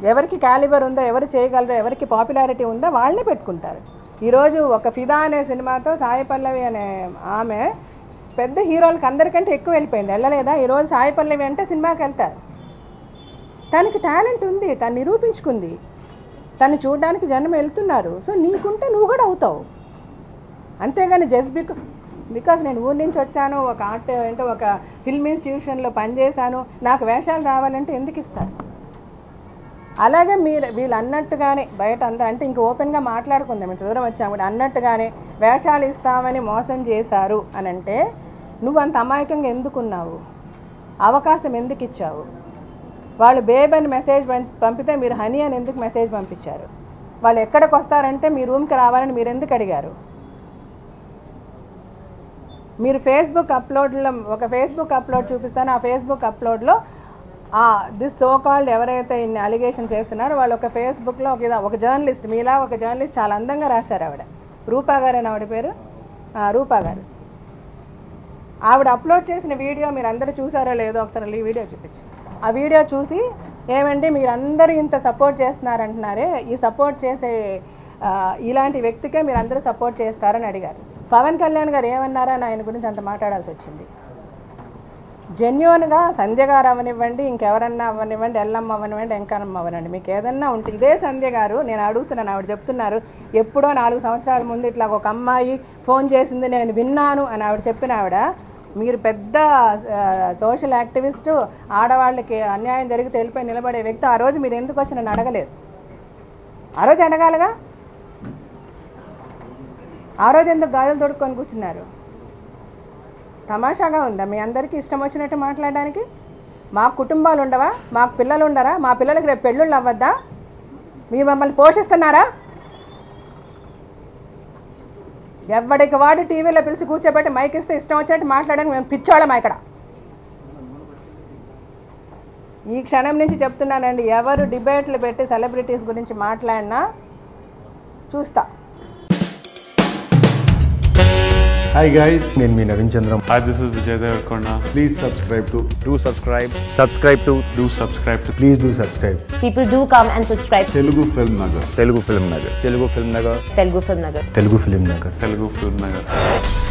ఎవరికి క్యాలిబర్ ఉందో ఎవరు చేయగలరో ఎవరికి పాపులారిటీ ఉందో వాళ్ళని పెట్టుకుంటారు ఈరోజు ఒక ఫిదా అనే సినిమాతో సాయి పల్లవి అనే ఆమె పెద్ద హీరోలకు అందరికంటే ఎక్కువ వెళ్ళిపోయింది వెళ్ళలేదా ఈరోజు సాయి పల్లవి అంటే సినిమాకి వెళ్తారు తనకి టాలెంట్ ఉంది తను నిరూపించుకుంది తను చూడడానికి జనం వెళ్తున్నారు సో నీకుంటే నువ్వు కూడా అవుతావు అంతేగాని జస్ట్ బికా బికాస్ నేను ఊరి నుంచి వచ్చాను ఒక ఆర్ట్ అంటే ఒక ఫిల్మ్ ఇన్స్టిట్యూషన్లో పనిచేశాను నాకు వేషాలు రావాలంటే ఎందుకు ఇస్తారు అలాగే మీరు వీళ్ళు అన్నట్టుగానే బయట అందరూ అంటే ఇంక ఓపెన్గా మాట్లాడుకుందాం ఇంత దూరం వచ్చాము కూడా అన్నట్టుగానే వేషాలు ఇస్తామని మోసం చేశారు అని అంటే నువ్వు అంత అమాయకంగా ఎందుకున్నావు అవకాశం ఎందుకు ఇచ్చావు వాళ్ళు బేబ్ అని మెసేజ్ పం- పంపితే మీరు హనీ అని ఎందుకు మెసేజ్ పంపించారు వాళ్ళు ఎక్కడికి వస్తారంటే మీ రూమ్కి రావాలని మీరు ఎందుకు అడిగారు మీరు ఫేస్బుక్ అప్లోడ్లో ఒక ఫేస్బుక్ అప్లోడ్ చూపిస్తాను ఆ ఫేస్బుక్ అప్లోడ్లో దిస్ సో కాల్డ్ ఎవరైతే ఇన్ని అలిగేషన్స్ చేస్తున్నారో వాళ్ళు ఒక ఫేస్బుక్లో ఒక ఇదా- ఒక జర్నలిస్ట్ మీలా ఒక జర్నలిస్ట్ చాలా అందంగా రాశారు ఆవిడ రూపా గారు అని ఆవిడ పేరు ఆ, రూపా గారు ఆవిడ అప్లోడ్ చేసిన వీడియో మీరు అందరూ చూసారో లేదో ఒకసారి ఈ వీడియో చూపించు ఆ వీడియో చూసి ఏమండి మీరందరూ ఇంత సపోర్ట్ చేస్తున్నారంటున్నారే ఈ సపోర్ట్ చేసే ఆ, ఇలాంటి వ్యక్తికే మీరు అందరూ సపోర్ట్ చేస్తారని అడిగారు పవన్ కళ్యాణ్ గారు ఏమన్నారని ఆయన గురించి అంత మాట్లాడాల్సి వచ్చింది జెన్యున్గా సంధ్య గారు అవనివ్వండి ఇంకెవరన్నా అవనివ్వండి ఎల్లమ్మ అవనివ్వండి ఎంకనమ్మ అవనండి మీకు ఏదన్నా ఉంటే ఇదే సంధ్య గారు నేను అడుగుతున్నాను ఆవిడ చెప్తున్నారు ఎప్పుడో నాలుగు సంవత్సరాల ముందు ఇట్లా ఒక అమ్మాయి ఫోన్ చేసింది నేను విన్నాను అని ఆవిడ చెప్పిన ఆవిడ మీరు పెద్ద సోషల్ యాక్టివిస్టు ఆడవాళ్ళకి అన్యాయం జరిగితే వెళ్ళిపోయి నిలబడే వ్యక్తి ఆ రోజు మీరు ఎందుకు వచ్చి నన్ను అడగలేదు ఆ రోజు అడగాలిగా ఆ రోజు ఎందుకు గాజులు తొడుక్కొని కూర్చున్నారు తమాషాగా ఉందా మీ అందరికీ ఇష్టం వచ్చినట్టు మాట్లాడడానికి మాకు కుటుంబాలు ఉండవా మాకు పిల్లలు ఉండరా మా పిల్లలకి రేపు పెళ్ళిళ్ళు అవ్వద్దా మీ మమ్మల్ని పోషిస్తున్నారా ఎవడికి వాడు టీవీలో పిలిచి కూర్చోబెట్టి మైక్ ఇస్తే ఇష్టం వచ్చినట్టు మాట్లాడడానికి మేము పిచ్చోళ్ళమా ఇక్కడ ఈ క్షణం నుంచి చెప్తున్నానండి ఎవరు డిబేట్లు పెట్టి సెలబ్రిటీస్ గురించి మాట్లాడినా చూస్తా హాయ్ గైస్ నేను మీ Naveen Chandra Hi, this is Vijay Devarkonda. Please subscribe to do subscribe subscribe to Do subscribe to please do subscribe People do come and subscribe to Telugu film Nagar Telugu film Nagar Telugu film Nagar Telugu Film Nagar. Telugu film Nagar Telugu Film Nagar.